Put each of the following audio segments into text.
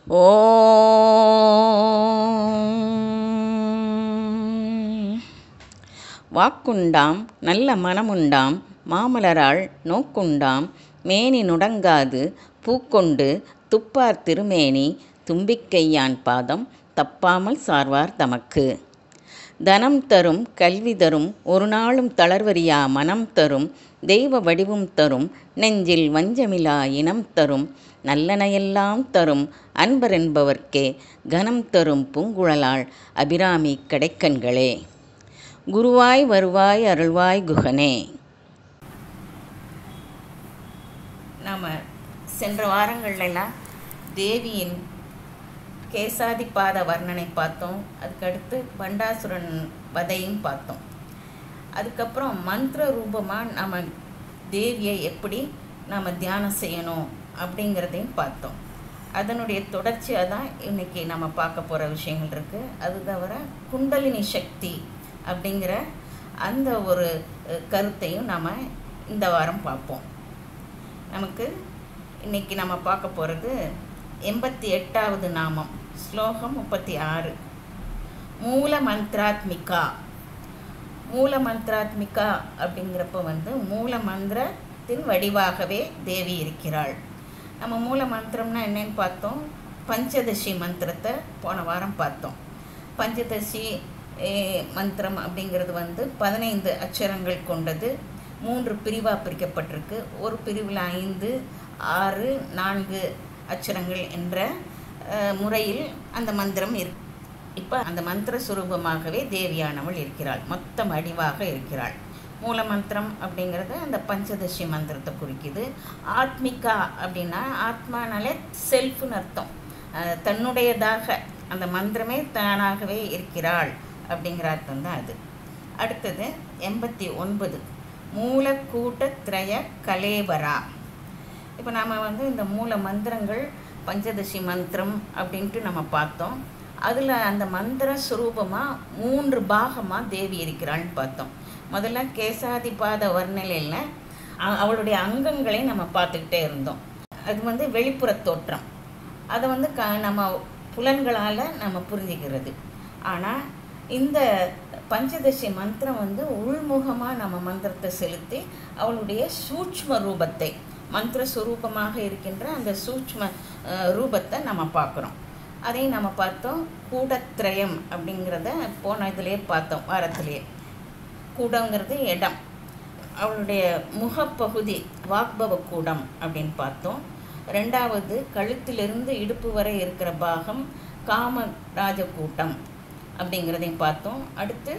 ஓம் வாக்குண்டாம் நல்ல மனமுண்டாம் மாமலராள் நோக்குண்டாம் மேனி நுடங்காது பூக்கொண்டு துப்பார் திருமேனி தும்பிக்கையான் பாதம் தப்பாமல் சார்வார் தமக்கு தனம் தரும் கல்வி தரும் ஒரு நாளும் தளர்வறியா மனம் தரும் தெய்வ வடிவும் தரும் நெஞ்சில் வஞ்சமிலா இனம் தரும் நல்லனையெல்லாம் தரும் அன்பர் என்பவர்க்கே கனம் தரும் பூங்குழலாள் அபிராமி கடைக்கண்களே குருவாய் வருவாய் அருள்வாய் குகனே நாம் சென்ற வாரங்கள்லாம் தேவியின் கேசாதிபாத வர்ணனை பார்த்தோம் அதுக்கடுத்து பண்டாசுரன் வதையும் பார்த்தோம் அதுக்கப்புறம் மந்திர ரூபமாக நம்ம தேவியை எப்படி நாம் தியானம் செய்யணும் அப்படிங்கிறதையும் பார்த்தோம் அதனுடைய தொடர்ச்சியாக தான் இன்றைக்கி நம்ம பார்க்க போகிற விஷயங்கள் இருக்குது அது தவிர குண்டலினி சக்தி அப்படிங்கிற அந்த ஒரு அஹ், கருத்தையும் நாம் இந்த வாரம் பார்ப்போம் நமக்கு இன்னைக்கு நம்ம பார்க்க போகிறது எண்பத்தி எட்டாவது நாமம் ஸ்லோகம் முப்பத்தி ஆறு மூல மந்த்ராத்மிகா மூல மந்த்ராத்மிகா அப்படிங்கிறப்ப வந்து மூல மந்திரத்தின் வடிவாகவே தேவி இருக்கிறாள் நம்ம மூல மந்திரம்னா என்னன்னு பார்த்தோம் பஞ்சதசி மந்திரத்தை போன வாரம் பார்த்தோம் பஞ்சதசி eh, மந்திரம் அப்படிங்கிறது வந்து பதினைந்து அச்சரங்கள் கொண்டது மூன்று பிரிவாக பிரிக்கப்பட்டிருக்கு ஒரு பிரிவில் ஐந்து ஆறு நான்கு அச்சரங்கள் என்ற அஹ், முறையில் அந்த மந்திரம் இருக்கு இப்போ அந்த மந்திர சுரூபமாகவே தேவியானவள் இருக்கிறாள் மொத்தம் அடிவாக இருக்கிறாள் மூல மந்திரம் அப்படிங்கிறது அந்த பஞ்சதசி மந்திரத்தை குறிக்குது ஆத்மிகா அப்படின்னா ஆத்மானாலே செல்ஃப்னு அர்த்தம் அஹ், தன்னுடையதாக அந்த மந்திரமே தானாகவே இருக்கிறாள் அப்படிங்கிற அர்த்தம் தான் அது அடுத்தது எண்பத்தி ஒன்பது மூலக்கூட்டத்ரய கலேவரா இப்போ நாம் வந்து இந்த மூல மந்திரங்கள் பஞ்சதசி மந்திரம் அப்படின்ட்டு நம்ம பார்த்தோம் அதில் அந்த மந்திர சுரூபமாக மூன்று பாகமாக தேவி இருக்கிறாள்னு பார்த்தோம் முதல்ல கேசாதிபாத வர்ணலையில் அ- அவளுடைய அங்கங்களை நம்ம பார்த்துக்கிட்டே இருந்தோம் அது வந்து வெளிப்புற தோற்றம் அதை வந்து க நம்ம புலன்களால் நம்ம புரிஞ்சுக்கிறது ஆனால் இந்த பஞ்சதசி மந்திரம் வந்து உள்முகமாக நம்ம மந்திரத்தை செலுத்தி அவளுடைய சூட்ச்ம ரூபத்தை மந்திர சுரூபமாக இருக்கின்ற அந்த சூட்ச்ம அஹ், ரூபத்தை நம்ம பார்க்குறோம் அதையும் நம்ம பார்த்தோம் கூடத்ரயம் அப்படிங்கிறத போன இதுலேயே பார்த்தோம் வாரத்திலேயே கூடங்கிறது இடம் அவளுடைய முகப்பகுதி வாக்பவ கூடம் அப்படின்னு பார்த்தோம் ரெண்டாவது கழுத்திலிருந்து இடுப்பு வரை இருக்கிற பாகம் காமராஜ கூட்டம் அப்படிங்கிறதையும் பார்த்தோம் அடுத்து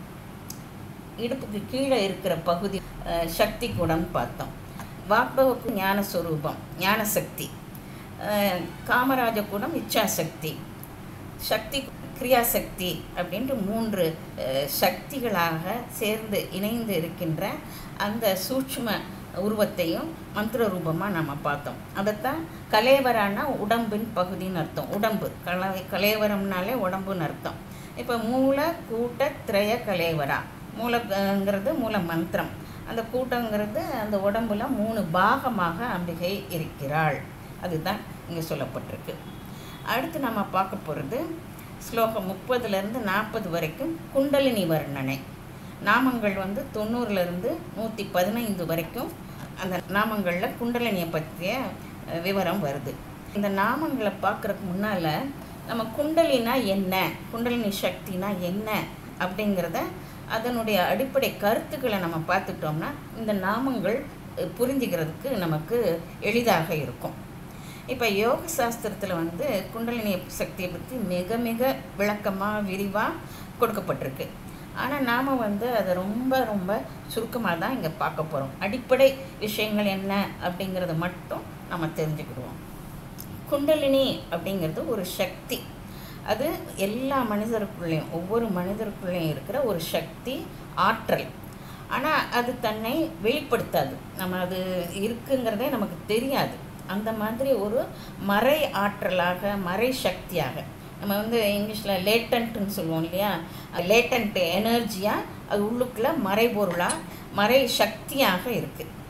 இடுப்புக்கு கீழே இருக்கிற பகுதி அஹ், சக்தி கூடம்னு பார்த்தோம் வாக்பவக்கு ஞான சொரூபம் ஞான சக்தி அஹ், காமராஜ கூடம் இச்சாசக்தி சக்தி கிரியாசக்தி அப்படின்ட்டு மூன்று அஹ், சக்திகளாக சேர்ந்து இணைந்து இருக்கின்ற அந்த சூட்சும உருவத்தையும் மந்திர ரூபமாக நம்ம பார்த்தோம் அதைத்தான் கலேவரானா உடம்பின் பகுதின்னு அர்த்தம் உடம்பு கலை கலேவரம்னாலே உடம்புன்னு அர்த்தம் இப்போ மூல கூட்ட திரய கலேவரா மூலங்கிறது மூல மந்திரம் அந்த கூட்டங்கிறது அந்த உடம்புல மூணு பாகமாக அம்பிகை இருக்கிறாள் அதுதான் இங்கே சொல்லப்பட்டிருக்கு அடுத்து நம்ம பார்க்க போகிறது ஸ்லோகம் முப்பதுலேருந்து நாற்பது வரைக்கும் குண்டலினி வர்ணனை நாமங்கள் வந்து தொண்ணூறுலேருந்து நூற்றி பதினைந்து வரைக்கும் அந்த நாமங்களில் குண்டலினியை பற்றிய அஹ், விவரம் வருது இந்த நாமங்களை பார்க்குறதுக்கு முன்னால் நம்ம குண்டலினா என்ன குண்டலினி சக்தினா என்ன அப்படிங்கிறத அதனுடைய அடிப்படை கருத்துக்களை நம்ம பார்த்துட்டோம்னா இந்த நாமங்கள் அஹ், புரிஞ்சுக்கிறதுக்கு நமக்கு எளிதாக இருக்கும் இப்போ யோக சாஸ்திரத்தில் வந்து குண்டலினி சக்தியை பற்றி மிக மிக விளக்கமாக விரிவாக கொடுக்கப்பட்டிருக்கு ஆனால் நாம் வந்து அதை ரொம்ப ரொம்ப சுருக்கமாக தான் இங்கே பார்க்க போகிறோம் அடிப்படை விஷயங்கள் என்ன அப்படிங்கிறத மட்டும் நம்ம தெரிஞ்சுக்கிடுவோம் குண்டலினி அப்படிங்கிறது ஒரு சக்தி அது எல்லா மனிதருக்குள்ளேயும் ஒவ்வொரு மனிதருக்குள்ளேயும் இருக்கிற ஒரு சக்தி ஆற்றல் ஆனால் அது தன்னை வெளிப்படுத்தாது நம்ம அது இருக்குங்கிறதே நமக்கு தெரியாது அந்த மாதிரி ஒரு மறை ஆற்றலாக மறை சக்தியாக நம்ம வந்து இங்கிலீஷில் லேட்டன்ட்டுன்னு சொல்லுவோம் இல்லையா லேட்டன்ட் எனர்ஜியாக அது உள்ளுக்குள்ளே மறைபொருளாக மறை சக்தியாக இருக்குது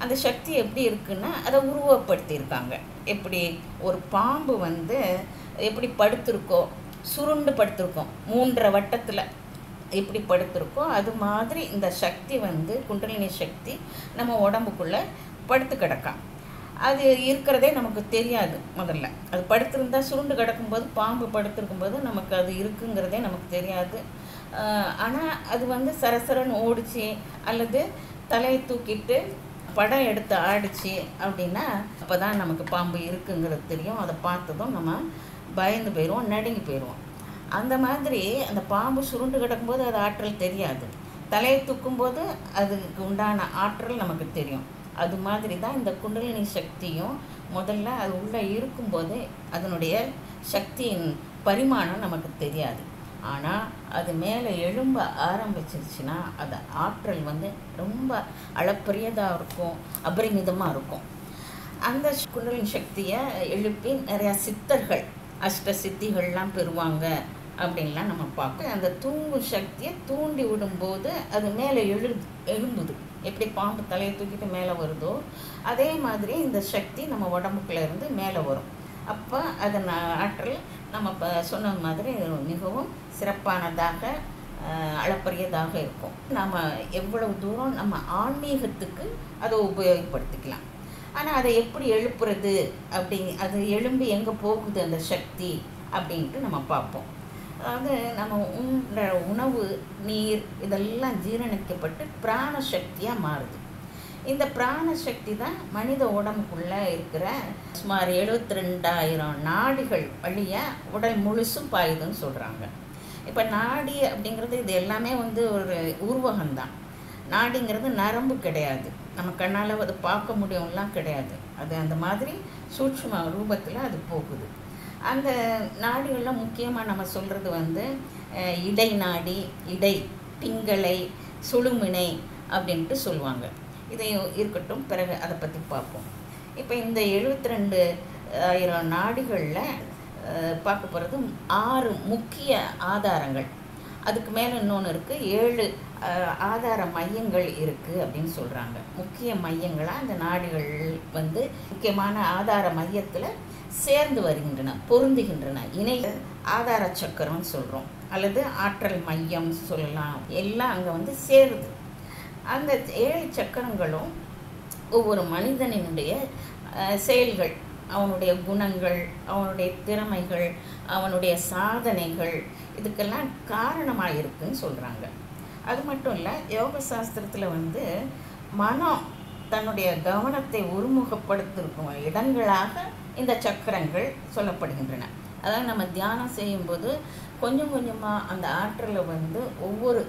அந்த சக்தி எப்படி இருக்குன்னா அதை உருவப்படுத்தியிருக்காங்க எப்படி ஒரு பாம்பு வந்து எப்படி படுத்திருக்கோ சுருண்டு படுத்திருக்கோம் மூன்றரை வட்டத்தில் எப்படி படுத்திருக்கோ அது மாதிரி இந்த சக்தி வந்து குண்டலினி சக்தி நம்ம உடம்புக்குள்ளே படுத்து கிடக்காம் அது இருக்கிறதே நமக்கு தெரியாது முதல்ல அது படுத்திருந்தா சுருண்டு கிடக்கும்போது பாம்பு படுத்திருக்கும்போது நமக்கு அது இருக்குங்கிறதே நமக்கு தெரியாது ஆனால் அது வந்து சரசரன்னு ஓடிச்சு அல்லது தலையை தூக்கிட்டு படம் எடுத்து ஆடிச்சு அப்படின்னா அப்போ தான் நமக்கு பாம்பு இருக்குங்கிறது தெரியும் அதை பார்த்ததும் நம்ம பயந்து போயிடுவோம் நடுங்கி போயிடுவோம் அந்த மாதிரி அந்த பாம்பு சுருண்டு கிடக்கும்போது அது ஆற்றல் தெரியாது தலையை தூக்கும்போது அதுக்கு உண்டான ஆற்றல் நமக்கு தெரியும் அது மாதிரி தான் இந்த குண்டலினி சக்தியும் முதல்ல அது உள்ளே இருக்கும்போது அதனுடைய சக்தியின் பரிமாணம் நமக்கு தெரியாது ஆனால் அது மேலே எழும்ப ஆரம்பிச்சிருச்சுன்னா அது ஆற்றல் வந்து ரொம்ப அளப்பரியதாக இருக்கும் அபரிமிதமாக இருக்கும் அந்த குண்டலினி சக்தியை எழுப்பி நிறையா சித்தர்கள் அஷ்ட சித்திகள்லாம் பெறுவாங்க அப்படின்லாம் நம்ம பார்ப்போம் அந்த தூங்கும் சக்தியை தூண்டி விடும்போது அது மேலே எழு எழும்புது எப்படி பாம்பு தலையை தூக்கிட்டு மேலே வருதோ அதே மாதிரி இந்த சக்தி நம்ம உடம்புக்குள்ள இருந்து மேலே வரும் அப்போ அதன் ஆற்றல் நம்ம இப்போ சொன்ன மாதிரி மிகவும் சிறப்பானதாக அளப்பரியதாக இருக்கும் நம்ம எவ்வளவு தூரம் நம்ம ஆன்மீகத்துக்கு அதை உபயோகப்படுத்திக்கலாம் ஆனால் அதை எப்படி எழுப்புறது அப்படி அது எழும்பி எங்கே போகுது அந்த சக்தி அப்படின்ட்டு நம்ம பார்ப்போம் அதாவது நம்ம உண்ற உணவு நீர் இதெல்லாம் ஜீரணிக்கப்பட்டு பிராண சக்தியாக மாறுது இந்த பிராண சக்தி தான் மனித உடம்புக்குள்ளே இருக்கிற சுமார் எழுபத்தி ரெண்டாயிரம் நாடிகள் வழியாக உடல் முழுசும் பாயுதுன்னு சொல்கிறாங்க இப்போ நாடி அப்படிங்கிறது இது எல்லாமே வந்து ஒரு உருவகம்தான் நாடிங்கிறது நரம்பு கிடையாது நம்ம கண்ணால் அதை பார்க்க முடியும்லாம் கிடையாது அது அந்த மாதிரி சூட்சும ரூபத்தில் அது போகுது அந்த நாடிகளில் முக்கியமாக நம்ம சொல்கிறது வந்து இடை நாடி இடை பிங்களை சுழுமினை அப்படின்ட்டு சொல்லுவாங்க இதை இருக்கட்டும் பிறகு அதை பற்றி பார்ப்போம் இப்போ இந்த எழுபத்தி ரெண்டு ஆயிரம் நாடிகளில் பார்க்க போகிறது ஆறு முக்கிய ஆதாரங்கள் அதுக்கு மேலே இன்னொன்று இருக்குது ஏழு ஆதார மையங்கள் இருக்குது அப்படின்னு சொல்கிறாங்க முக்கிய மையங்களாக அந்த நாடுகள் வந்து முக்கியமான ஆதார மையத்தில் சேர்ந்து வருகின்றன பொருந்துகின்றன இணை ஆதார சக்கரம்னு சொல்கிறோம் அல்லது ஆற்றல் மையம் சொல்லலாம் எல்லாம் அங்கே வந்து சேருது அந்த ஏழு சக்கரங்களும் ஒவ்வொரு மனிதனினுடைய செயல்கள் அவனுடைய குணங்கள் அவனுடைய திறமைகள் அவனுடைய சாதனைகள் இதுக்கெல்லாம் காரணமாக இருக்குன்னு சொல்கிறாங்க அது மட்டும் இல்லை யோக சாஸ்திரத்தில் வந்து மனம் தன்னுடைய கவனத்தை ஒருமுகப்படுத்திருக்கும் இடங்களாக இந்த சக்கரங்கள் சொல்லப்படுகின்றன அதாவது நம்ம தியானம் செய்யும்போது கொஞ்சம் கொஞ்சமாக அந்த ஆற்றலை வந்து ஒவ்வொரு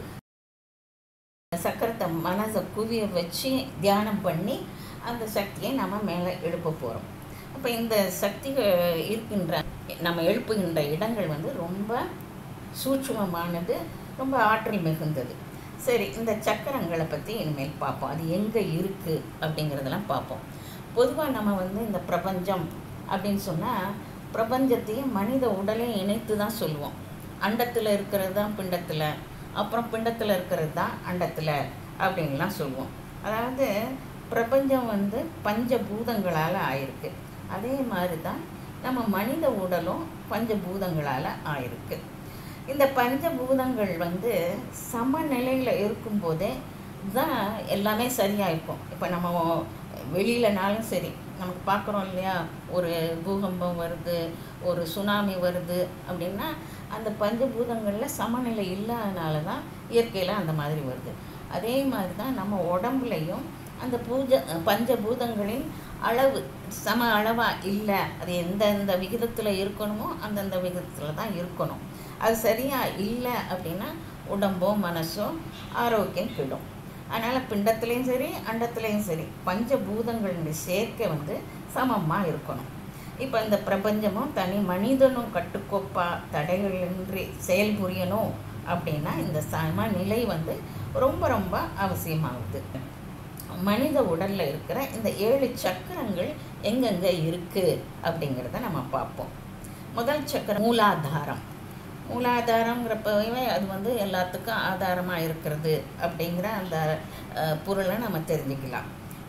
சக்கரத்தை மனதை குவிய வச்சு தியானம் பண்ணி அந்த சக்தியை நம்ம மேலே எழுப்ப போகிறோம் அப்போ இந்த சக்திகள் இருக்கின்ற நம்ம எழுப்புகின்ற இடங்கள் வந்து ரொம்ப சூட்சுமமானது ரொம்ப ஆற்றல் மிகுந்தது சரி இந்த சக்கரங்களை பற்றி இனிமேல் பார்ப்போம் அது எங்கே இருக்குது அப்படிங்கிறதெல்லாம் பார்ப்போம் பொதுவாக நம்ம வந்து இந்த பிரபஞ்சம் அப்படின்னு சொன்னால் பிரபஞ்சத்தையும் மனித உடலையும் இணைத்து தான் சொல்லுவோம் அண்டத்தில் இருக்கிறது தான் பிண்டத்தில் அப்புறம் பிண்டத்தில் இருக்கிறது தான் அண்டத்தில் அப்படின்லாம் சொல்லுவோம் அதாவது பிரபஞ்சம் வந்து பஞ்சபூதங்களால் ஆயிருக்கு அதே மாதிரி தான் நம்ம மனித உடலும் பஞ்சபூதங்களால் ஆயிருக்கு இந்த பஞ்சபூதங்கள் வந்து சமநிலையில் இருக்கும்போதே தான் எல்லாமே சரியாக இருக்கும் இப்போ நம்ம வெளியிலனாலும் சரி நமக்கு பார்க்குறோம் இல்லையா ஒரு பூகம்பம் வருது ஒரு சுனாமி வருது அப்படின்னா அந்த பஞ்சபூதங்களில் சமநிலை இல்லாதனால தான் இயற்கையில் அந்த மாதிரி வருது அதே மாதிரி தான் நம்ம உடம்புலையும் அந்த பூஜை பஞ்சபூதங்களின் அளவு சம அளவாக இல்லை அது எந்தெந்த விகிதத்தில் இருக்கணுமோ அந்தந்த விகிதத்தில் தான் இருக்கணும் அது சரியாக இல்லை அப்படின்னா உடம்போ மனசோ ஆரோக்கியம் கெடும் அதனால் பிண்டத்துலேயும் சரி அண்டத்துலேயும் சரி பஞ்சபூதங்களுடைய சேர்க்கை வந்து சமமாக இருக்கணும் இப்போ இந்த பிரபஞ்சமும் தனி மனிதனும் கட்டுக்கோப்பாக தடைகளின்றி செயல்புரியணும் அப்படின்னா இந்த சமநிலை வந்து ரொம்ப ரொம்ப அவசியமாகுது மனித உடலில் இருக்கிற இந்த ஏழு சக்கரங்கள் எங்கெங்கே இருக்குது அப்படிங்கிறத நம்ம பார்ப்போம் முதல் சக்கரம் மூலாதாரம் மூலாதாரங்கிறப்பவே அது வந்து எல்லாத்துக்கும் ஆதாரமாக இருக்கிறது அப்படிங்கிற அந்த பொருளை நம்ம தெரிஞ்சுக்கலாம்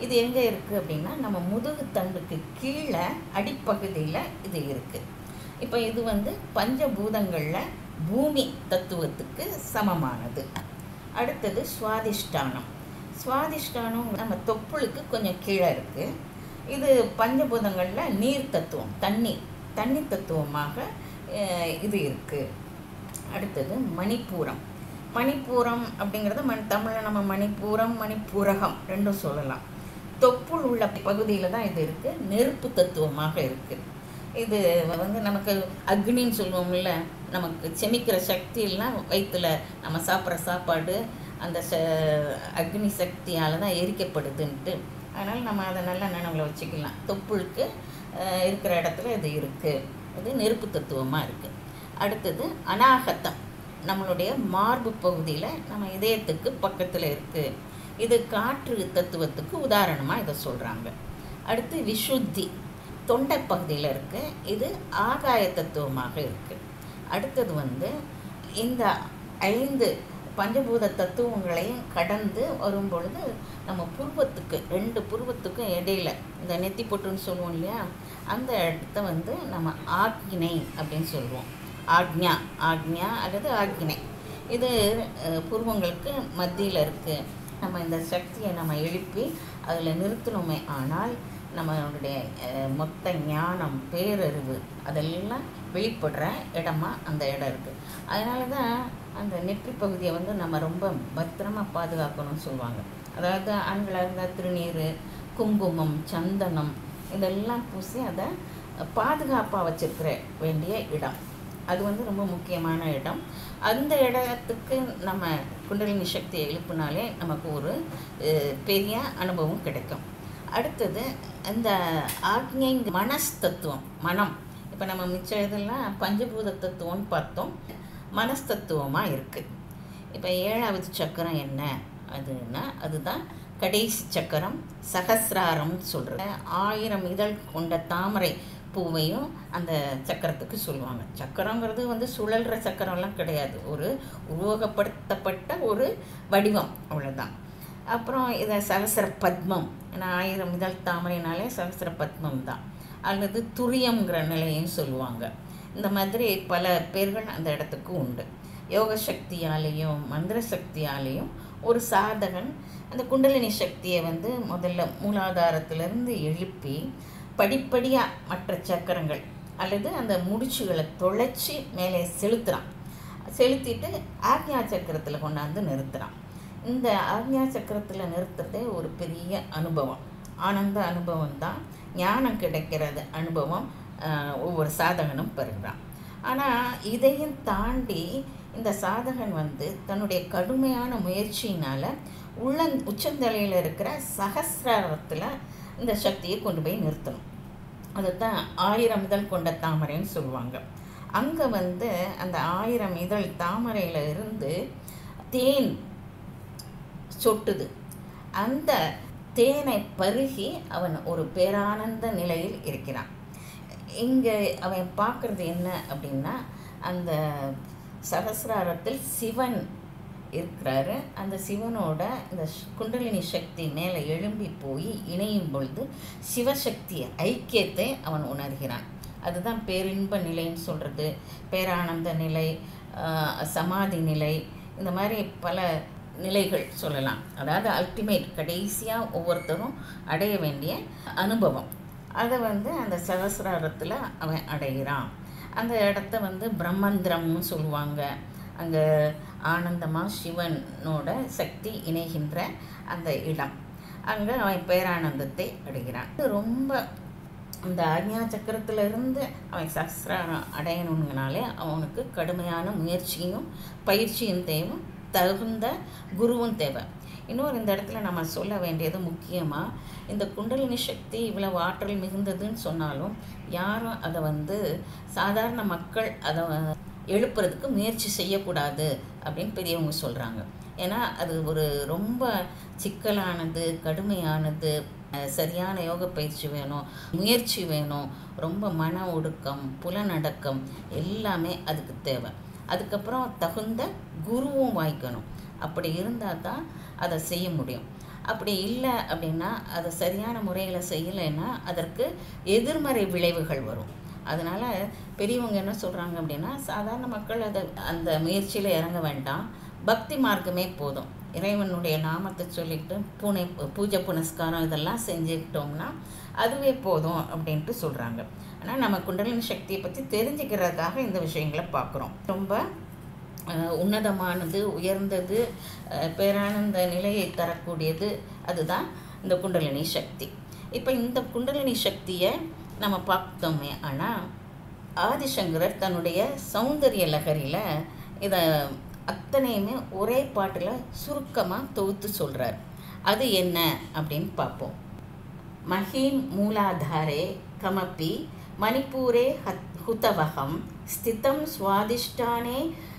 இது எங்கே இருக்குது அப்படின்னா நம்ம முதுகு தண்டுக்கு கீழே அடிப்பகுதியில் இது இருக்குது இப்போ இது வந்து பஞ்சபூதங்களில் பூமி தத்துவத்துக்கு சமமானது அடுத்தது சுவாதிஷ்டானம் சுவாதிஷ்டானம் நம்ம தொப்புளுக்கு கொஞ்சம் கீழே இருக்குது இது பஞ்சபூதங்களில் நீர் தத்துவம் தண்ணி தண்ணி தத்துவமாக அஹ், இது இருக்குது அடுத்தது மணிப்பூரம் மணிப்பூரம் அப்படிங்கிறது மண் தமிழில் நம்ம மணிப்பூரம் மணிப்பூரகம் ரெண்டும் சொல்லலாம் தொப்புள் உள்ள பகுதியில் தான் இது இருக்குது நெருப்பு தத்துவமாக இருக்குது இது வந்து நமக்கு அக்னின்னு சொல்லுவோம்ல நமக்கு செமிக்கிற சக்தி எல்லாம் வயிற்றுல நம்ம சாப்பிட்ற சாப்பாடு அந்த ச அக்னி சக்தியால் தான் எரிக்கப்படுதுன்ட்டு அதனால் நம்ம அதை நல்லா நினைவில் வச்சுக்கலாம் தொப்புளுக்கு அஹ், இருக்கிற இடத்துல இது இருக்குது இது நெருப்பு தத்துவமாக இருக்குது அடுத்தது அநாகத்தம் நம்மளுடைய மார்பு பகுதியில் நம்ம இதயத்துக்கு பக்கத்தில் இருக்குது இது காற்று தத்துவத்துக்கு உதாரணமாக இதை சொல்கிறாங்க அடுத்து விசுத்தி தொண்டை பகுதியில் இருக்குது இது ஆகாய தத்துவமாக இருக்குது அடுத்தது வந்து இந்த ஐந்து பஞ்சபூத தத்துவங்களையும் கடந்து வரும் பொழுது நம்ம புருவத்துக்கு ரெண்டு புருவத்துக்கும் இடையில இந்த நெத்தி பொட்டுன்னு சொல்லுவோம் இல்லையா அந்த இடத்த வந்து நம்ம ஆக்ஞை அப்படின்னு சொல்லுவோம் ஆக்ஞா ஆக்ஞா அல்லது ஆக்ஞை இது அஹ், புருவங்களுக்கு மத்தியில் இருக்குது நம்ம இந்த சக்தியை நம்ம எழுப்பி அதில் நிறுத்தணுமே ஆனால் நம்மளுடைய அஹ், மொத்த ஞானம் பேரறிவு அதெல்லாம் வெளிப்படுற இடமா அந்த இடம் இருக்குது அதனால தான் அந்த நெற்றி பகுதியை வந்து நம்ம ரொம்ப பத்திரமா பாதுகாக்கணும்னு சொல்லுவாங்க அதாவது ஆண்களாக இருந்தால் திருநீர் குங்குமம் சந்தனம் இதெல்லாம் பூசி அதை பாதுகாப்பாக வச்சிருக்கிற வேண்டிய இடம் அது வந்து ரொம்ப முக்கியமான இடம் அந்த இடத்துக்கு நம்ம குண்டலினி சக்தியை எழுப்பினாலே நமக்கு ஒரு அஹ், பெரிய அனுபவம் கிடைக்கும் அடுத்தது அந்த ஆக்ஞை மனஸ்தத்துவம் மனம் இப்போ நம்ம மிச்ச இதெல்லாம் பஞ்சபூத தத்துவம்னு பார்த்தோம் மனஸ்தத்துவமாக இருக்குது இப்போ ஏழாவது சக்கரம் என்ன அதுன்னா அதுதான் கடைசி சக்கரம் சகசிராரம் சொல்கிற ஆயிரம் இதழ் கொண்ட தாமரை பூவையும் அந்த சக்கரத்துக்கு சொல்லுவாங்க சக்கரங்கிறது வந்து சுழல்ற சக்கரம்லாம் கிடையாது ஒரு உருவகப்படுத்தப்பட்ட ஒரு வடிவம் அவ்வளோதான் அப்புறம் இதை சகசிர பத்மம் ஏன்னா ஆயிரம் இதழ் தாமரைனாலே சகசிர பத்மம் தான் அல்லது துரியம்ங்கிற நிலையும் சொல்லுவாங்க இந்த மாதிரி பல பேர்கள் அந்த இடத்துக்கு உண்டு யோக சக்தியாலேயும் மந்திர சக்தியாலேயும் ஒரு சாதகன் அந்த குண்டலினி சக்தியை வந்து முதல்ல மூலாதாரத்திலிருந்து எழுப்பி படிப்படியாக மற்ற சக்கரங்கள் அல்லது அந்த முடிச்சுகளை தொலைச்சி மேலே செலுத்துகிறான் செலுத்திட்டு ஆக்ஞா சக்கரத்தில் கொண்டாந்து நிறுத்துகிறான் இந்த ஆக்ஞா சக்கரத்தில் நிறுத்துறதே ஒரு பெரிய அனுபவம் ஆனந்த அனுபவம் தான் ஞானம் கிடைக்கிறது அனுபவம் ஆஹ், ஒவ்வொரு சாதகனும் பெறுகிறான் ஆனால் இதையும் தாண்டி இந்த சாதகன் வந்து தன்னுடைய கடுமையான முயற்சியினால் உள்ள உச்சந்தலையில் இருக்கிற சகசிராரத்தில் இந்த சக்தியை கொண்டு போய் நிறுத்தணும் அதுதான் ஆயிரம் இதழ் கொண்ட தாமரைன்னு சொல்லுவாங்க அங்கே வந்து அந்த ஆயிரம் இதழ் தாமரையில் இருந்து தேன் சொட்டுது அந்த தேனை பருகி அவன் ஒரு பேரானந்த நிலையில் இருக்கிறான் இங்கே அவன் பார்க்குறது என்ன அப்படின்னா அந்த சகசிராரத்தில் சிவன் இருக்கிறாரு அந்த சிவனோட இந்த ஷ்- குண்டலினி சக்தி மேலே எழும்பி போய் இணையும் பொழுது சிவசக்தி ஐக்கியத்தை அவன் உணர்கிறான் அதுதான் பேரின்ப நிலைன்னு சொல்கிறது பேரானந்த நிலை ஆஹ், சமாதி நிலை இந்த மாதிரி பல நிலைகள் சொல்லலாம் அதாவது அல்டிமேட் கடைசியாக ஒவ்வொருத்தரும் அடைய வேண்டிய அனுபவம் அதை வந்து அந்த சகசிராரத்தில் அவன் அடைகிறான் அந்த இடத்த வந்து பிரம்மந்திரம்னு சொல்லுவாங்க அங்கே ஆனந்தமாக சிவனோட சக்தி இணைகின்ற அந்த இடம் அங்கே அவன் பேரானந்தத்தை அடைகிறான் இது ரொம்ப இந்த ஆக்ஞா சக்கரத்துல இருந்து அவன் சஹஸ்ராரம் அடையணுங்கனாலே அவனுக்கு கடுமையான முயற்சியும் பயிற்சியும் தேவை தகுந்த குருவும் தேவை இன்னொரு இந்த இடத்துல நம்ம சொல்ல வேண்டியது முக்கியமாக இந்த குண்டலினி சக்தி இவ்வளவு ஆற்றல் மிகுந்ததுன்னு சொன்னாலும் யாரும் அதை வந்து சாதாரண மக்கள் அதை வ- எழுப்புறதுக்கு முயற்சி செய்யக்கூடாது அப்படின்னு பெரியவங்க சொல்கிறாங்க ஏன்னா அது ஒரு ரொம்ப சிக்கலானது கடுமையானது அஹ், சரியான யோக பயிற்சி வேணும் முயற்சி வேணும் ரொம்ப மன ஒடுக்கம் புலனடக்கம் எல்லாமே அதுக்கு தேவை அதுக்கப்புறம் தகுந்த குருவும் வாய்க்கணும் அப்படி இருந்தால் தான் அதை செய்ய முடியும் அப்படி இல்லை அப்படின்னா அதை சரியான முறையில் செய்யலைன்னா அதற்கு எதிர்மறை விளைவுகள் வரும் அதனால் பெரியவங்க என்ன சொல்கிறாங்க அப்படின்னா சாதாரண மக்கள் அதை அந்த முயற்சியில் இறங்க வேண்டாம் பக்தி மார்க்கமே போதும் இறைவனுடைய நாமத்தை சொல்லிட்டு பூனை பூஜை புனஸ்காரம் இதெல்லாம் செஞ்சுக்கிட்டோம்னா அதுவே போதும் அப்படின்ட்டு சொல்கிறாங்க ஆனால் நம்ம குண்டலினி சக்தியை பற்றி தெரிஞ்சுக்கிறதுக்காக இந்த விஷயங்களை பார்க்குறோம் ரொம்ப அஹ், உன்னதமானது உயர்ந்தது அஹ், பேரானந்த நிலையை தரக்கூடியது அதுதான் இந்த குண்டலினி சக்தி இப்போ இந்த குண்டலினி சக்தியை நம்ம பார்த்தோமே ஆனால் ஆதிசங்கரர் தன்னுடைய சௌந்தரிய லகரியில் இதை அத்தனையுமே ஒரே பாட்டில் சுருக்கமாக தொகுத்து சொல்கிறார் அது என்ன அப்படின்னு பார்ப்போம் மஹீம் மூலாதாரே கமப்பி மணிப்பூரே ஹத் ஹுதவகம் ஸ்திதம் சுவாதிஷ்டானே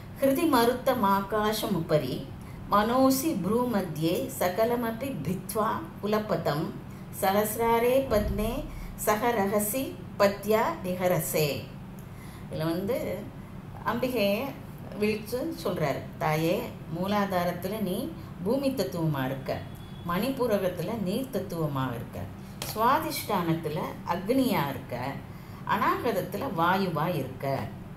ஹிருதிமருத்தமாகாशमुपरि मनोसि भ्रूमध्ये सकलमपि भित्त्वा कुलपतं சலஸ்ராரே பத்மே சக ரகசி பத்யா நிகரசே இதில் வந்து அம்பிகையை விழித்து சொல்கிறாரு தாயே மூலாதாரத்தில் நீ பூமி தத்துவமாக இருக்க மணிபூரகத்தில் நீர் தத்துவமாக இருக்க சுவாதிஷ்டானத்தில் அக்னியாக இருக்க அநாகதத்தில் வாயுவாக இருக்க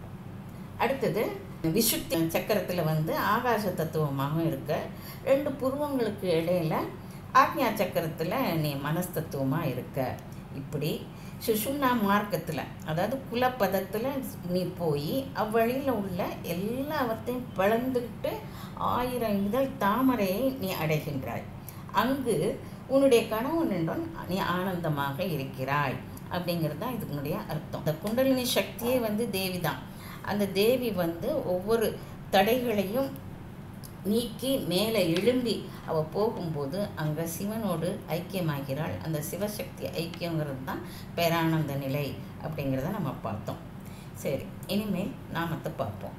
அடுத்தது விசுத்தி சக்கரத்தில் வந்து ஆகாச தத்துவமாகவும் இருக்க ரெண்டு புருவங்களுக்கு இடையில ஆக்ஞா சக்கரத்தில் நீ மனஸ்தத்துவமாக இருக்க இப்படி சுஷும்னா மார்க்கத்தில் அதாவது குலப்பதத்தில் நீ போய் அவ்வழியில் உள்ள எல்லாவற்றையும் பிளந்துக்கிட்டு ஆயிரம் இதழ் தாமரையை நீ அடைகின்றாய் அங்கு உன்னுடைய கணவனுடன் நீ ஆனந்தமாக இருக்கிறாய் அப்படிங்கிறது தான் இதனுடைய அர்த்தம் இந்த குண்டலினி சக்தியே வந்து தேவி தான் அந்த தேவி வந்து ஒவ்வொரு தடைகளையும் நீக்கி மேலே எழும்பி அவள் போகும்போது அங்கே சிவனோடு ஐக்கியமாகிறாள் அந்த சிவசக்தி ஐக்கியங்கிறது தான் பேரானந்த நிலை அப்படிங்கிறத நம்ம பார்த்தோம் சரி இனிமேல் நாமத்தை பார்ப்போம்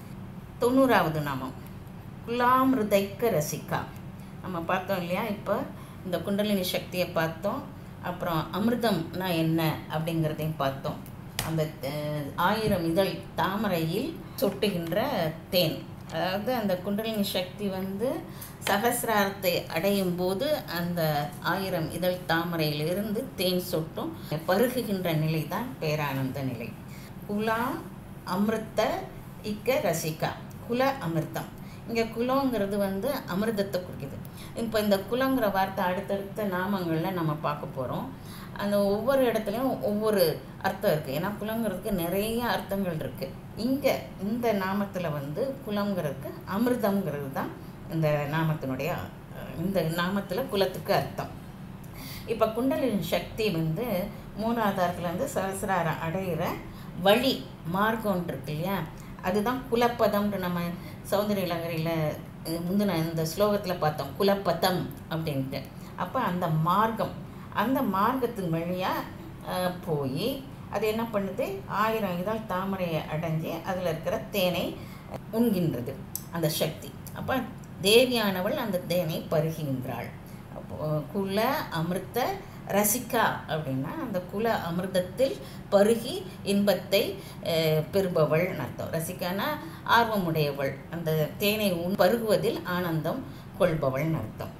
தொண்ணூறாவது நாமம் குலாமிருதைக்க ரசிகா நம்ம பார்த்தோம் இல்லையா இப்போ இந்த குண்டலினி சக்தியை பார்த்தோம் அப்புறம் அமிர்தம்னா என்ன அப்படிங்கிறதையும் பார்த்தோம் அந்த அஹ், ஆயிரம் இதழ் தாமரையில் சொட்டுகின்ற தேன் அதாவது அந்த குண்டலினி சக்தி வந்து சகசிராரத்தை அடையும் போது அந்த ஆயிரம் இதழ் தாமரையிலிருந்து தேன் சொட்டும் பருகுகின்ற நிலை தான் பேரானந்த நிலை குலா அமிர்த இக்க ரசிகா குல அமிர்தம் இங்கே குலங்கிறது வந்து அமிர்தத்தை குறிக்குது இப்போ இந்த குலங்கிற வார்த்தை அடுத்தடுத்த நாமங்களில் நம்ம பார்க்க போகிறோம் அந்த ஒவ்வொரு இடத்துலையும் ஒவ்வொரு அர்த்தம் இருக்குது ஏன்னா குலங்கிறதுக்கு நிறைய அர்த்தங்கள் இருக்குது இங்கே இந்த நாமத்தில் வந்து குலங்கிறதுக்கு அமிர்தம்ங்கிறது தான் இந்த நாமத்தினுடைய அஹ், இந்த நாமத்தில் குலத்துக்கு அர்த்தம் இப்போ குண்டலின் சக்தி வந்து மூலாதாரத்துலேருந்து சகசிராரம் அடையிற வழி மார்க்கம் இருக்கு இல்லையா அதுதான் குலப்பதம்ன்ற நம்ம சௌந்தரிய இளங்கரையில் முந்தின இந்த ஸ்லோகத்தில் பார்த்தோம் குலப்பதம் அப்படின்ட்டு அப்போ அந்த மார்க்கம் அந்த மார்க்கத்தின் வழியாக போய் அது என்ன பண்ணுது ஆயிரம் இதழ் தாமரையை அடைஞ்சு அதில் இருக்கிற தேனை உண்கின்றது அந்த சக்தி அப்போ தேவியானவள் அந்த தேனை பருகின்றாள் அப்போ குல அமிர்த ரசிகா அப்படின்னா அந்த குல அமிர்தத்தில் பருகி இன்பத்தை அஹ், பெறுபவள்னு அர்த்தம் ரசிகானா ஆர்வமுடையவள் அந்த தேனை உண் பருகுவதில் ஆனந்தம் கொள்பவள்னு அர்த்தம்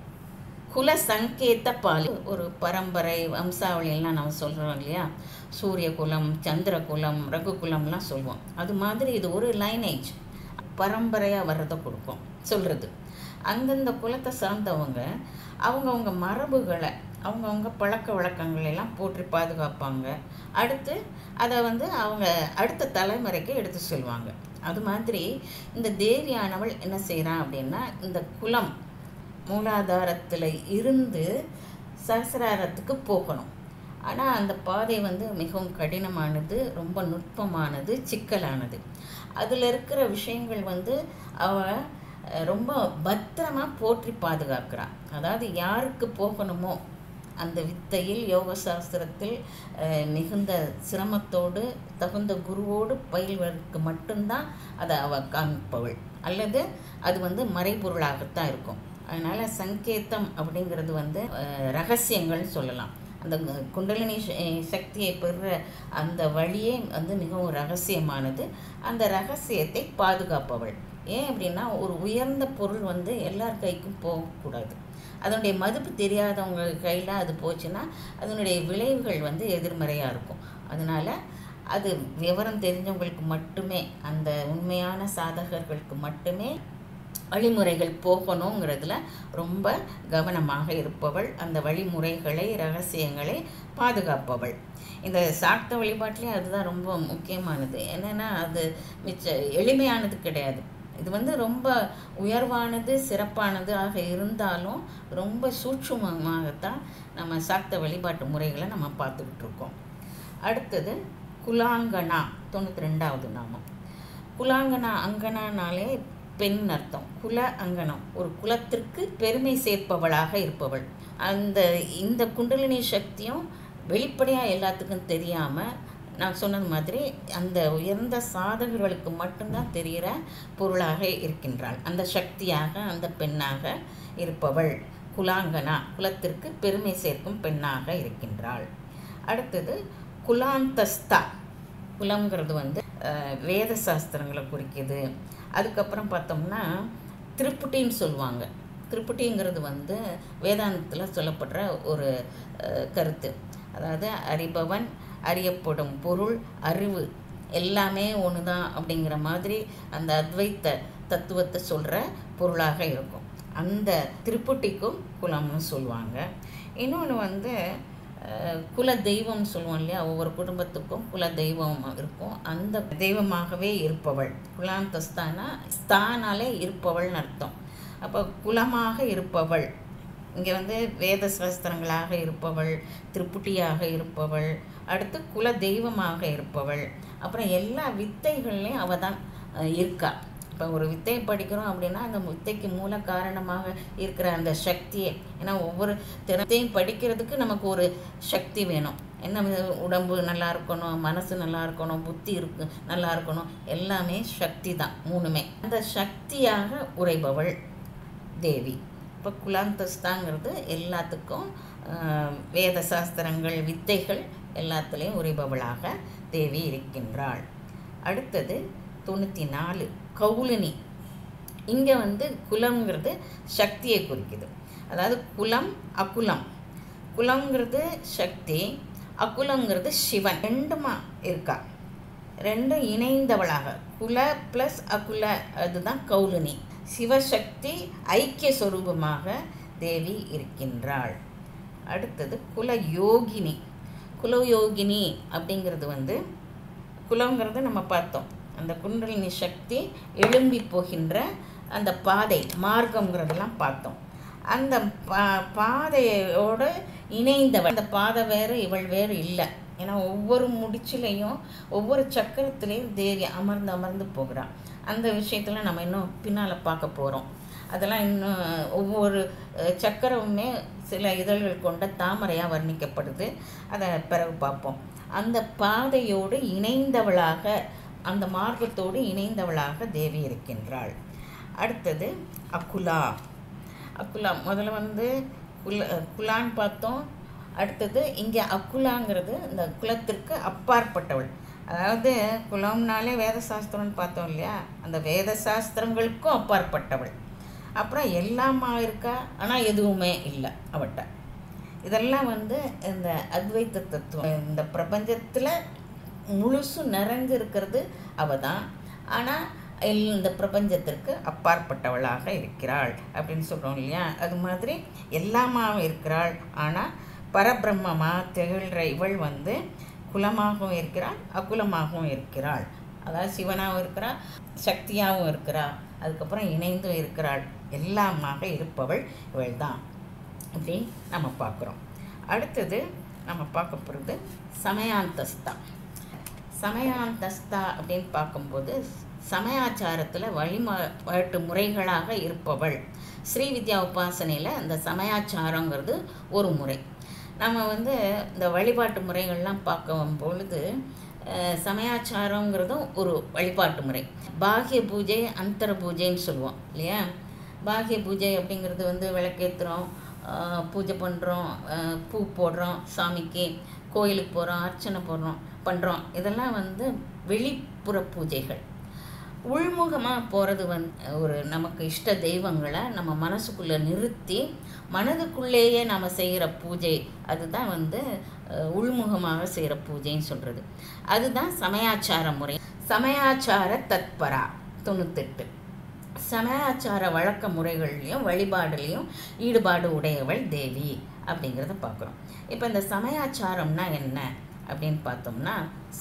குல சங்கேத பாலி ஒரு பரம்பரை வம்சாவளியெல்லாம் நம்ம சொல்கிறோம் இல்லையா சூரிய குலம் சந்திர குலம் ரகு குலம்லாம் சொல்லுவோம் அது மாதிரி இது ஒரு லைனேஜ் பரம்பரையாக வர்றதை கொடுக்கும் சொல்கிறது அந்தந்த குலத்தை சார்ந்தவங்க அவங்கவுங்க மரபுகளை அவங்கவுங்க பழக்க வழக்கங்களை எல்லாம் போற்றி பாதுகாப்பாங்க அடுத்து அதை வந்து அவங்க அடுத்த தலைமுறைக்கு எடுத்து சொல்லுவாங்க அது மாதிரி இந்த தேவியானவள் என்ன செய்கிறான் அப்படின்னா இந்த குலம் மூலாதாரத்தில் இருந்து சகசிராரத்துக்கு போகணும் ஆனால் அந்த பாதை வந்து மிகவும் கடினமானது ரொம்ப நுட்பமானது சிக்கலானது அதில் இருக்கிற விஷயங்கள் வந்து அவ அஹ், ரொம்ப பத்திரமா போற்றி பாதுகாக்கிறா அதாவது யாருக்கு போகணுமோ அந்த வித்தையில் யோக சாஸ்திரத்தில் அஹ், மிகுந்த சிரமத்தோடு தகுந்த குருவோடு பயில்வதற்கு மட்டும்தான் அதை அவ காண்பவள் அல்லது அது வந்து மறைபொருளாகத்தான் இருக்கும் அதனால் சங்கேதம் அப்படிங்கிறது வந்து அஹ், ரகசியங்கள் சொல்லலாம் அந்த கு- குண்டலினி ச- அஹ் சக்தியை பெறுற அந்த வழியே வந்து மிகவும் ரகசியமானது அந்த ரகசியத்தை பாதுகாப்பவள் ஏன் அப்படின்னா ஒரு உயர்ந்த பொருள் வந்து எல்லார் கைக்கும் போகக்கூடாது அதனுடைய மதிப்பு தெரியாதவங்க கையில் அது போச்சுன்னா அதனுடைய விளைவுகள் வந்து எதிர்மறையாக இருக்கும் அதனால் அது விவரம் தெரிஞ்சவங்களுக்கு மட்டுமே அந்த உண்மையான சாதகர்களுக்கு மட்டுமே வழிமுறைகள் போகணுங்கிறதுல ரொம்ப கவனமாக இருப்பவள் அந்த வழிமுறைகளை ரகசியங்களை பாதுகாப்பவள் இந்த சாக்த வழிபாட்டிலே அதுதான் ரொம்ப முக்கியமானது என்னென்னா அது மிச்ச எளிமையானது கிடையாது இது வந்து ரொம்ப உயர்வானது சிறப்பானது ஆக இருந்தாலும் ரொம்ப சூட்சுமமாகத்தான் நம்ம சாக்த வழிபாட்டு முறைகளை நம்ம பார்த்துக்கிட்டு இருக்கோம் அடுத்தது குலாங்கனா தொண்ணூற்றி ரெண்டாவது நாமம் குலாங்கனா அங்கனானாலே பெண் அர்த்தம் குல அங்கனம் ஒரு குலத்திற்கு பெருமை சேர்ப்பவளாக இருப்பவள் அந்த இந்த குண்டலினி சக்தியும் வெளிப்படையாக எல்லாத்துக்கும் தெரியாமல் நான் சொன்னது மாதிரி அந்த உயர்ந்த சாதகர்களுக்கு மட்டும்தான் தெரிகிற பொருளாக இருக்கின்றாள் அந்த சக்தியாக அந்த பெண்ணாக இருப்பவள் குலாங்கனா குலத்திற்கு பெருமை சேர்க்கும் பெண்ணாக இருக்கின்றாள் அடுத்தது குலாந்தஸ்தா குலங்கிறது வந்து அஹ், வேத சாஸ்திரங்களை குறிக்குது அதுக்கப்புறம் பார்த்தோம்னா திருப்புட்டின்னு சொல்லுவாங்க திருப்புட்டிங்கிறது வந்து வேதாந்தத்தில் சொல்லப்படுற ஒரு அஹ், கருத்து அதாவது அறிபவன் அறியப்படும் பொருள் அறிவு எல்லாமே ஒன்று தான் அப்படிங்கிற மாதிரி அந்த அத்வைத்த தத்துவத்தை சொல்கிற பொருளாக இருக்கும் அந்த திருப்புட்டிக்கும் குலம்னு சொல்லுவாங்க இன்னொன்று வந்து அஹ், குல தெய்வம் சொல்லுவோம் இல்லையா ஒவ்வொரு குடும்பத்துக்கும் குல தெய்வம் இருக்கும் அந்த தெய்வமாகவே இருப்பவள் குலாந்தஸ்தானா ஸ்தானாலே இருப்பவள்னு அர்த்தம் அப்போ குலமாக இருப்பவள் இங்கே வந்து வேத சாஸ்திரங்களாக இருப்பவள் திருப்புட்டியாக இருப்பவள் அடுத்து குல தெய்வமாக இருப்பவள் அப்புறம் எல்லா வித்தைகள்லையும் அவள் தான் அஹ், இருக்கா இப்போ ஒரு வித்தை படிக்கிறோம் அப்படின்னா அந்த வித்தைக்கு மூல காரணமாக இருக்கிற அந்த சக்தியை ஏன்னா ஒவ்வொரு திறத்தையும் படிக்கிறதுக்கு நமக்கு ஒரு சக்தி வேணும் என்ன இது உடம்பு நல்லா இருக்கணும் மனசு நல்லா இருக்கணும் புத்தி இருக்கு நல்லா இருக்கணும் எல்லாமே சக்தி தான் மூணுமே அந்த சக்தியாக உரைபவள் தேவி இப்போ குலாந்தஸ்தாங்கிறது எல்லாத்துக்கும் ஆஹ், வேத சாஸ்திரங்கள் வித்தைகள் எல்லாத்துலேயும் உரைபவளாக தேவி இருக்கின்றாள் அடுத்தது தொண்ணூற்றி நாலு கௌலினி இங்கே வந்து குலம்ங்கிறது சக்தியை குறிக்குது அதாவது குலம் அகுலம் குலங்கிறது சக்தி அகுலங்கிறது சிவன் ரெண்டுமா இருக்கா ரெண்டும் இணைந்தவளாக குல ப்ளஸ் அகுல அதுதான் கௌலினி சிவசக்தி ஐக்கிய சொரூபமாக தேவி இருக்கின்றாள் அடுத்தது குல யோகினி குலயோகினி அப்படிங்கிறது வந்து குலங்கிறது நம்ம பார்த்தோம் அந்த குண்டலினி சக்தி எழும்பி போகின்ற அந்த பாதை மார்க்கங்கிறதெல்லாம் பார்த்தோம் அந்த பா பாதையோடு இணைந்தவள் அந்த பாதை வேறு இவள் வேறு இல்லை ஏன்னா ஒவ்வொரு முடிச்சிலையும் ஒவ்வொரு சக்கரத்திலையும் தேவி அமர்ந்து அமர்ந்து போகிறாள் அந்த விஷயத்தில் நம்ம இன்னும் பின்னால் பார்க்க போகிறோம் அதெல்லாம் இன்னும் ஒவ்வொரு அஹ், சக்கரமுமே சில இதழ்கள் கொண்ட தாமரையாக வர்ணிக்கப்படுது அதை பிறகு பார்ப்போம் அந்த பாதையோடு இணைந்தவளாக அந்த மார்க்கத்தோடு இணைந்தவளாக தேவி இருக்கின்றாள் அடுத்தது அக்குலா அக்குலா முதல்ல வந்து குல குலான்னு பார்த்தோம் அடுத்தது இங்கே அக்குலாங்கிறது இந்த குலத்திற்கு அப்பாற்பட்டவள் அதாவது குலம்னாலே வேத சாஸ்திரம்னு பார்த்தோம் இல்லையா அந்த வேத சாஸ்திரங்களுக்கும் அப்பாற்பட்டவள் அப்புறம் எல்லாமா இருக்கா ஆனால் எதுவுமே இல்லை அவட்ட இதெல்லாம் வந்து இந்த அத்வைத்த தத்துவம் இந்த பிரபஞ்சத்தில் முழுசும் நிறைஞ்சு இருக்கிறது அவ தான் ஆனால் இந்த பிரபஞ்சத்திற்கு அப்பாற்பட்டவளாக இருக்கிறாள் அப்படின்னு சொல்கிறோம் இல்லையா அது மாதிரி எல்லாமாவும் இருக்கிறாள் ஆனால் பரபிரம்மமாக திகழ்கிற இவள் வந்து குலமாகவும் இருக்கிறாள் அகுலமாகவும் இருக்கிறாள் அதாவது சிவனாகவும் இருக்கிறாள் சக்தியாகவும் இருக்கிறாள் அதுக்கப்புறம் இணைந்தும் இருக்கிறாள் எல்லாமாக இருப்பவள் இவள் தான் இப்படி நம்ம பார்க்குறோம் அடுத்தது நம்ம பார்க்க போகிறது சமயாந்தஸ்தா சமயாந்தஸ்தா அப்படின்னு பார்க்கும்போது சமயாச்சாரத்தில் வழிபாட்டு முறைகளாக இருப்பவள் ஸ்ரீ வித்யா உபாசனையில் அந்த சமயாச்சாரங்கிறது ஒரு முறை நம்ம வந்து இந்த வழிபாட்டு முறைகள்லாம் பார்க்கும் பொழுது அஹ், சமயாச்சாரங்கிறதும் ஒரு வழிபாட்டு முறை பாகிய பூஜை அந்தர பூஜைன்னு சொல்லுவோம் இல்லையா பாகிய பூஜை அப்படிங்கிறது வந்து விளக்கேற்றுறோம் ஆஹ் பூஜை பண்ணுறோம் பூ போடுறோம் சாமிக்கு கோயிலுக்கு போகிறோம் அர்ச்சனை போடுறோம் பண்ணுறோம் இதெல்லாம் வந்து வெளிப்புற பூஜைகள் உள்முகமாக போகிறது வந்து ஒரு நமக்கு இஷ்ட தெய்வங்களை நம்ம மனசுக்குள்ளே நிறுத்தி மனதுக்குள்ளேயே நாம் செய்கிற பூஜை அதுதான் வந்து அஹ், உள்முகமாக செய்கிற பூஜைன்னு சொல்கிறது அதுதான் சமயாச்சார முறை சமயாச்சார தத்பரா தொண்ணூத்தெட்டு சமயாச்சார வழக்க முறைகள்லையும் வழிபாடுலேயும் ஈடுபாடு உடையவள் தேவி அப்படிங்கிறத பார்க்குறோம் இப்போ இந்த சமயாச்சாரம்னா என்ன அப்படின்னு பார்த்தோம்னா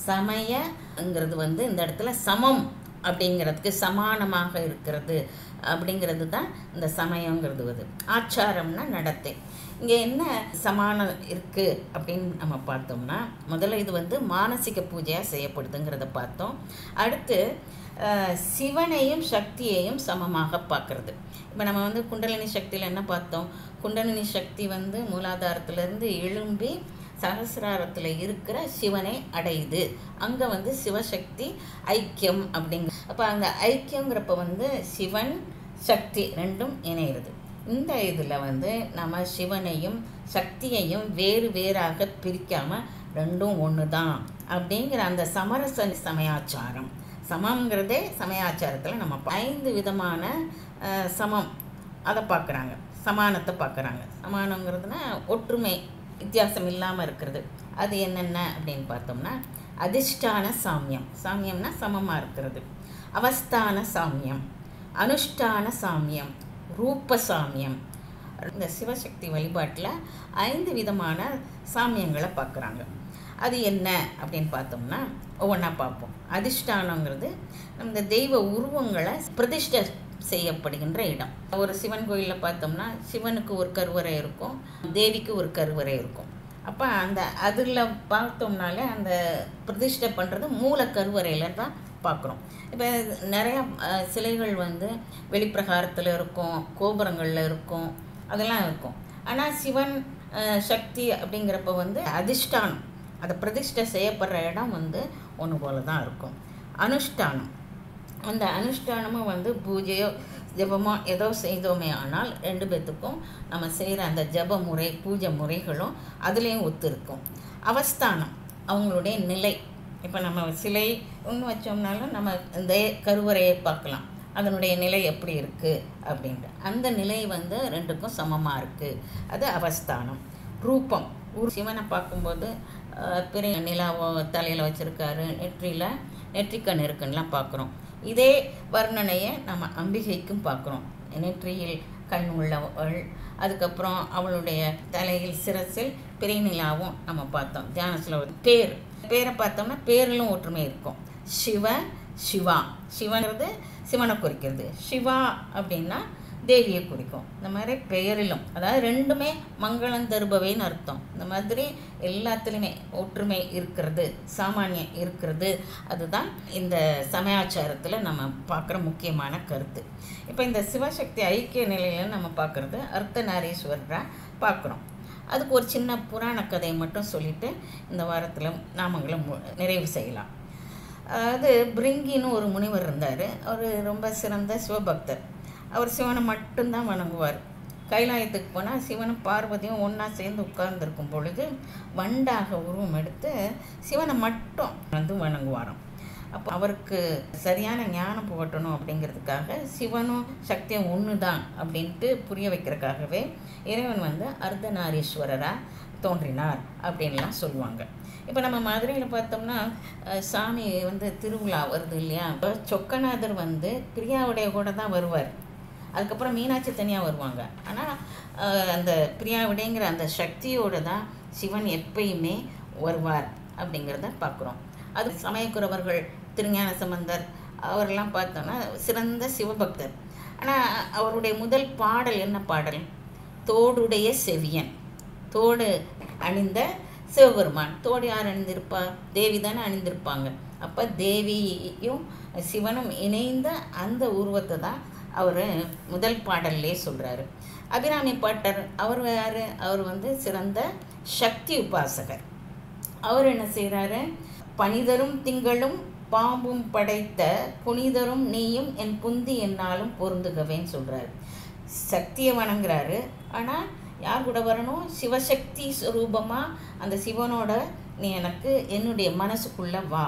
சமயங்கிறது வந்து இந்த இடத்துல சமம் அப்படிங்கிறதுக்கு சமானமாக இருக்கிறது அப்படிங்கிறது தான் இந்த சமயங்கிறது வந்து ஆச்சாரம்னா நடத்தை இங்கே என்ன சமானம் இருக்குது அப்படின்னு நம்ம பார்த்தோம்னா முதல்ல இது வந்து மானசிக பூஜையாக செய்யப்படுதுங்கிறத பார்த்தோம் அடுத்து அஹ், சிவனையும் சக்தியையும் சமமாக பார்க்கறது இப்போ நம்ம வந்து குண்டலினி சக்தியில் என்ன பார்த்தோம் குண்டலினி சக்தி வந்து மூலாதாரத்திலிருந்து எழும்பி சகசிராரத்தில் இருக்கிற சிவனை அடையுது அங்கே வந்து சிவசக்தி ஐக்கியம் அப்படிங்க அப்போ அங்கே ஐக்கியங்கிறப்ப வந்து சிவன் சக்தி ரெண்டும் இணையிறது இந்த இதில் வந்து நம்ம சிவனையும் சக்தியையும் வேறு வேறாக பிரிக்காமல் ரெண்டும் ஒன்று தான் அப்படிங்கிற அந்த சமரச சமயாச்சாரம் சமம்ங்கிறதே சமயாச்சாரத்தில் நம்ம பா- ஐந்து விதமான அஹ், சமம் அதை பார்க்குறாங்க சமானத்தை பார்க்குறாங்க சமானங்கிறதுனா ஒற்றுமை வித்தியாசம் இல்லாமல் இருக்கிறது அது என்னென்ன அப்படின்னு பார்த்தோம்னா அதிஷ்டான சாமியம் சாமியம்னா சமமாக இருக்கிறது அவஸ்தான சாமியம் அனுஷ்டான சாமியம் ரூப சாமியம் இந்த சிவசக்தி வழிபாட்டில் ஐந்து விதமான சாமியங்களை பார்க்குறாங்க அது என்ன அப்படின்னு பார்த்தோம்னா ஒவ்வொன்றா பார்ப்போம் அதிஷ்டானங்கிறது இந்த தெய்வ உருவங்களை பிரதிஷ்டை செய்யப்படுகின்ற இடம் ஒரு சிவன் கோயிலில் பார்த்தோம்னா சிவனுக்கு ஒரு கருவறை இருக்கும் தேவிக்கு ஒரு கருவறை இருக்கும் அப்போ அந்த அதில் பார்த்தோம்னாலே அந்த பிரதிஷ்டை பண்ணுறது மூல கருவறையில் தான் பார்க்குறோம் இப்போ நிறைய அஹ், சிலைகள் வந்து வெளிப்பிரகாரத்தில் இருக்கும் கோபுரங்களில் இருக்கும் அதெல்லாம் இருக்கும் ஆனால் சிவன் அஹ், சக்தி அப்படிங்கிறப்ப வந்து அதிஷ்டானம் அதை பிரதிஷ்டை செய்யப்படுற இடம் வந்து ஒன்று போல தான் இருக்கும் அனுஷ்டானம் அந்த அனுஷ்டானமும் வந்து பூஜையோ ஜெபமோ ஏதோ செய்தோமே ஆனால் ரெண்டு பேத்துக்கும் நம்ம செய்கிற அந்த ஜெப முறை பூஜை முறைகளும் அதுலேயும் ஒத்து இருக்கும் அவஸ்தானம் அவங்களுடைய நிலை இப்போ நம்ம சிலை ஒன்று வச்சோம்னாலும் நம்ம இந்த கருவறையை பார்க்கலாம் அதனுடைய நிலை எப்படி இருக்குது அப்படின்ட்டு அந்த நிலை வந்து ரெண்டுக்கும் சமமாக இருக்குது அது அவஸ்தானம் ரூபம் ஒரு சிவனை பார்க்கும்போது அஹ், பெரிய நிலாவோ தலையில் வச்சுருக்காரு நெற்றியில் நெற்றிக்கண் இருக்குன்னுலாம் பார்க்குறோம் இதே வர்ணனையை நம்ம அம்பிகைக்கும் பார்க்குறோம் நெற்றியில் கண் உள்ளவள் அதுக்கப்புறம் அவளுடைய தலையில் சிரசில் பெரிய நிலாவும் நம்ம பார்த்தோம் தியானத்தில் ஒரு பேர் பேரை பார்த்தோம்னா பேரிலும் ஒற்றுமை இருக்கும் சிவ சிவா சிவங்கிறது சிவனை குறிக்கிறது சிவா அப்படின்னா தேவியை குறிக்கும் இந்த மாதிரி பெயரிலும் அதாவது ரெண்டுமே மங்களம் தருபவைன்னு அர்த்தம் இந்த மாதிரி எல்லாத்துலேயுமே ஒற்றுமை இருக்கிறது சாமானியம் இருக்கிறது அதுதான் இந்த சமயாச்சாரத்தில் நம்ம பார்க்குற முக்கியமான கருத்து இப்போ இந்த சிவசக்தி ஐக்கிய நிலையில் நம்ம பார்க்குறது அர்த்தநாரீஸ்வரராக பார்க்குறோம் அதுக்கு ஒரு சின்ன புராண கதையை மட்டும் சொல்லிட்டு இந்த வாரத்தில் நாமங்களை மு- நிறைவு செய்யலாம் அதாவது பிரிங்கின்னு ஒரு முனிவர் இருந்தார் அவர் ரொம்ப சிறந்த சிவபக்தர் அவர் சிவனை மட்டும்தான் வணங்குவார் கைலாயத்துக்கு போனால் சிவனும் பார்வதியும் ஒன்றா சேர்ந்து உட்கார்ந்துருக்கும் பொழுது வண்டாக உருவம் எடுத்து சிவனை மட்டும் வந்து வணங்குவாராம் அப்போ அவருக்கு சரியான ஞானம் புகட்டணும் அப்படிங்கிறதுக்காக சிவனும் சக்தியும் ஒன்று தான் அப்படின்ட்டு புரிய வைக்கிறதுக்காகவே இறைவன் வந்து அர்த்தநாரீஸ்வரராக தோன்றினார் அப்படின்லாம் சொல்லுவாங்க இப்போ நம்ம மதுரையில் பார்த்தோம்னா அஹ், சாமி வந்து திருவிழா வருது இல்லையா இப்போ சொக்கநாதர் வந்து பிரியாவுடைய கூட தான் வருவார் அதுக்கப்புறம் மீனாட்சி தனியாக வருவாங்க ஆனால் அந்த பிரியாவிடைங்கிற அந்த சக்தியோடு தான் சிவன் எப்பயுமே வருவார் அப்படிங்கிறத பார்க்குறோம் அது சமயக்குறவர்கள் திருஞான சம்பந்தர் அவரெல்லாம் பார்த்தோன்னா சிறந்த சிவபக்தர் ஆனால் அவருடைய முதல் பாடல் என்ன பாடல் தோடுடைய செவியன் தோடு அணிந்த சிவபெருமான் தோடு யார் அணிந்திருப்பா தேவி தானே அணிந்திருப்பாங்க அப்போ தேவியும் சிவனும் இணைந்த அந்த உருவத்தை தான் அவர் முதல் பாடல்லே சொல்கிறாரு அபிராமி பாட்டர் அவர் யார் அவர் வந்து சிறந்த சக்தி உபாசகர் அவர் என்ன செய்கிறாரு பனிதரும் திங்களும் பாம்பும் படைத்த புனிதரும் நீயும் என் புந்தி என்னாலும் பொருந்துகவேன்னு சொல்கிறாரு சக்தியை வணங்குறாரு ஆனால் யார் கூட வரணும் சிவசக்தி ரூபமாக அந்த சிவனோட நீ எனக்கு என்னுடைய மனசுக்குள்ளே வா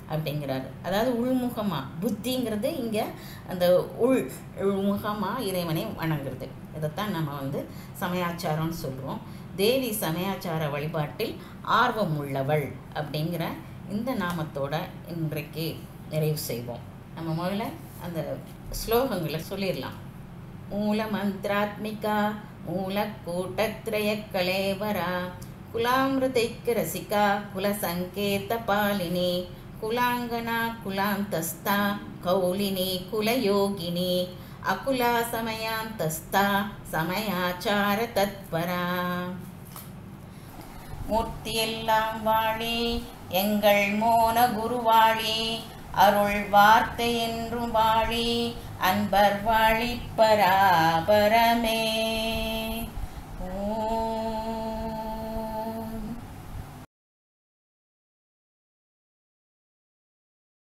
அப்படிங்கிறாரு அதாவது உள்முகமாக புத்திங்கிறது இங்கே அந்த உள் உள்முகமாக இறைவனை வணங்குறது இதைத்தான் நம்ம வந்து சமயாச்சாரம்னு சொல்கிறோம் தேவி சமயாச்சார வழிபாட்டில் ஆர்வம் உள்ளவள் அப்படிங்கிற இந்த நாமத்தோட இன்றைக்கு நிறைவு செய்வோம் நம்ம முதல்ல அந்த ஸ்லோகங்களை சொல்லிடலாம் மூல மந்திராத்மிகா மூலக்கூட்டத்ரய கலேவரா குலாமிருதைக்கு ரசிகா குலசங்கேத பாலினி குலாங்கனா குலாந்தஸ்தா கௌலினி குலயோகினி அகுலா சமயாந்தஸ்தா சமயாச்சார தத்பரா மூர்த்தியெல்லாம் வாழி எங்கள் மோன குருவாழி அருள் வார்த்தை என்றும் வாழி அன்பர் வாழி பராபரமே